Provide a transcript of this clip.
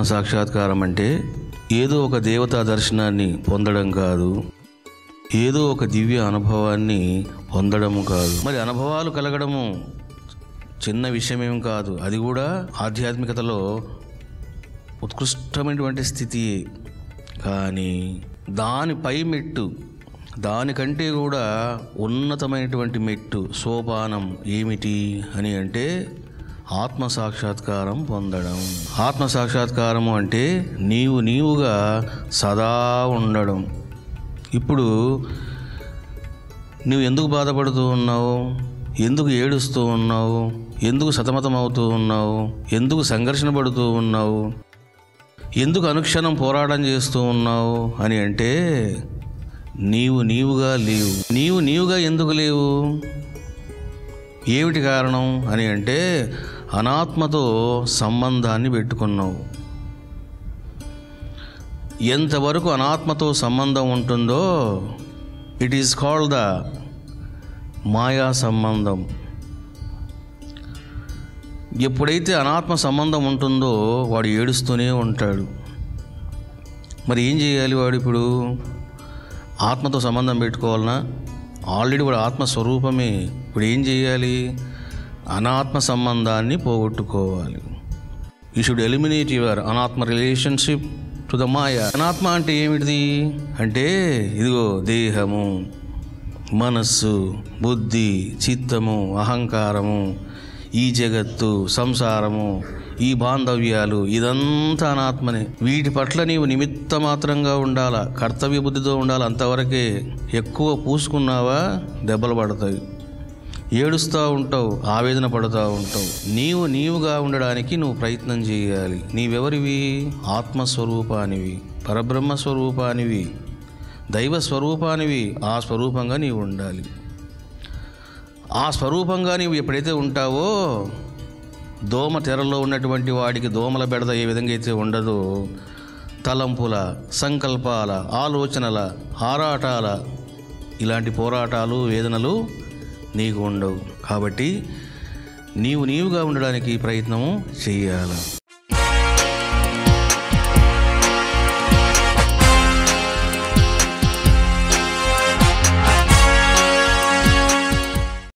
సాక్షాత్కారం అంటే ఏదో ఒక దేవతా దర్శనాన్ని పొందడం కాదు ఏదో ఒక దివ్య అనుభవాన్ని పొందడము కాదు మరి అనుభవాలు కలగడము చిన్న విషయమేం కాదు అది కూడా ఆధ్యాత్మికతలో ఉత్కృష్టమైనటువంటి స్థితి కానీ దాని పై మెట్టు దానికంటే కూడా ఉన్నతమైనటువంటి మెట్టు సోపానం ఏమిటి అని అంటే ఆత్మ సాక్షాత్కారం పొందడం ఆత్మ సాక్షాత్కారము అంటే నీవు నీవుగా సదా ఉండడం ఇప్పుడు నువ్వు ఎందుకు బాధపడుతూ ఉన్నావు ఎందుకు ఏడుస్తూ ఉన్నావు ఎందుకు సతమతం అవుతూ ఉన్నావు ఎందుకు సంఘర్షణ పడుతూ ఉన్నావు ఎందుకు అనుక్షణం పోరాటం చేస్తూ ఉన్నావు అని అంటే నీవు నీవుగా లేవు నీవు నీవుగా ఎందుకు లేవు ఏమిటి కారణం అని అంటే అనాత్మతో సంబంధాన్ని పెట్టుకున్నావు ఎంతవరకు అనాత్మతో సంబంధం ఉంటుందో it is called the maya సంబంధం ఎప్పుడైతే అనాత్మ సంబంధం ఉంటుందో వాడు ఏడుస్తూనే ఉంటాడు మరి ఏం చేయాలి వాడు ఇప్పుడు ఆత్మతో సంబంధం పెట్టుకోవాలనా ఆల్రెడీ వాడు ఆత్మస్వరూపమే ఇప్పుడు ఏం చేయాలి అనాత్మ సంబంధాన్ని పోగొట్టుకోవాలి you should eliminate your anatma relationship to the maya అనాత్మ అంటే ఏమిటిది అంటే ఇదిగో దేహము మనస్సు బుద్ధి చిత్తము అహంకారము ఈ జగత్తు సంసారము ఈ బాంధవ్యాలు ఇదంతా అనాత్మనే వీటి పట్ల నీవు నిమిత్త మాత్రంగా ఉండాలా కర్తవ్య బుద్ధితో ఉండాలి అంతవరకే ఎక్కువ పూసుకున్నావా దెబ్బలు పడతాయి ఏడుస్తూ ఉంటావు ఆవేదన పడుతూ ఉంటావు నీవు నీవుగా ఉండడానికి నువ్వు ప్రయత్నం చేయాలి నీవెవరివి ఆత్మస్వరూపానివి పరబ్రహ్మ స్వరూపానివి దైవ స్వరూపానివి ఆ స్వరూపంగా నీవు ఉండాలి ఆ స్వరూపంగా నీవు ఎప్పుడైతే ఉంటావో దోమ తెరలో ఉన్నటువంటి వాడికి దోమల బెడద ఏ విధంగా అయితే ఉండదో తలంపుల సంకల్పాల ఆలోచనల ఆరాటాల ఇలాంటి పోరాటాలు వేదనలు నీకు ఉండవు కాబట్టి నీవు నీవుగా ఉండడానికి ప్రయత్నము చేయాలి